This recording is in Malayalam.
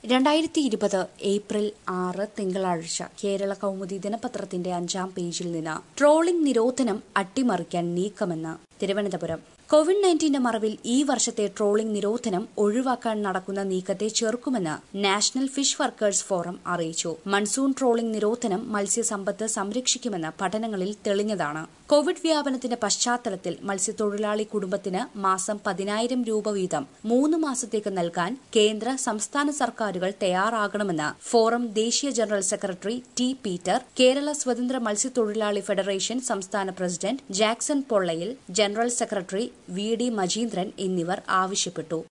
രണ്ടായിരത്തി ഇരുപത് ഏപ്രിൽ ആറ് തിങ്കളാഴ്ച കേരള കൗമുദി ദിനപത്രത്തിന്റെ അഞ്ചാം പേജിൽ നിന്ന് ട്രോളിംഗ് നിരോധനം അട്ടിമറിക്കാൻ നീക്കമെന്ന് തിരുവനന്തപുരം കോവിഡ് നയൻറ്റീന്റെ മറവിൽ ഈ വർഷത്തെ ട്രോളിംഗ് നിരോധനം ഒഴിവാക്കാൻ നടക്കുന്ന നീക്കത്തെ ചെറുക്കുമെന്ന് നാഷണൽ ഫിഷ് വർക്കേഴ്സ് ഫോറം അറിയിച്ചു മൺസൂൺ ട്രോളിംഗ് നിരോധനം മത്സ്യസമ്പത്ത് സംരക്ഷിക്കുമെന്ന് പഠനങ്ങളിൽ തെളിഞ്ഞതാണ് കോവിഡ് വ്യാപനത്തിന്റെ പശ്ചാത്തലത്തിൽ മത്സ്യത്തൊഴിലാളി കുടുംബത്തിന് മാസം പതിനായിരം രൂപ വീതം മൂന്ന് മാസത്തേക്ക് നൽകാൻ കേന്ദ്ര സംസ്ഥാന സർക്കാരുകൾ തയ്യാറാകണമെന്ന് ഫോറം ദേശീയ general secretary T Peter Kerala സ്വതന്ത്ര മത്സ്യത്തൊഴിലാളി ഫെഡറേഷൻ സംസ്ഥാന president Jackson Pollayil general secretary V D Majeendran എന്നിവർ ആവശ്യപ്പെട്ടു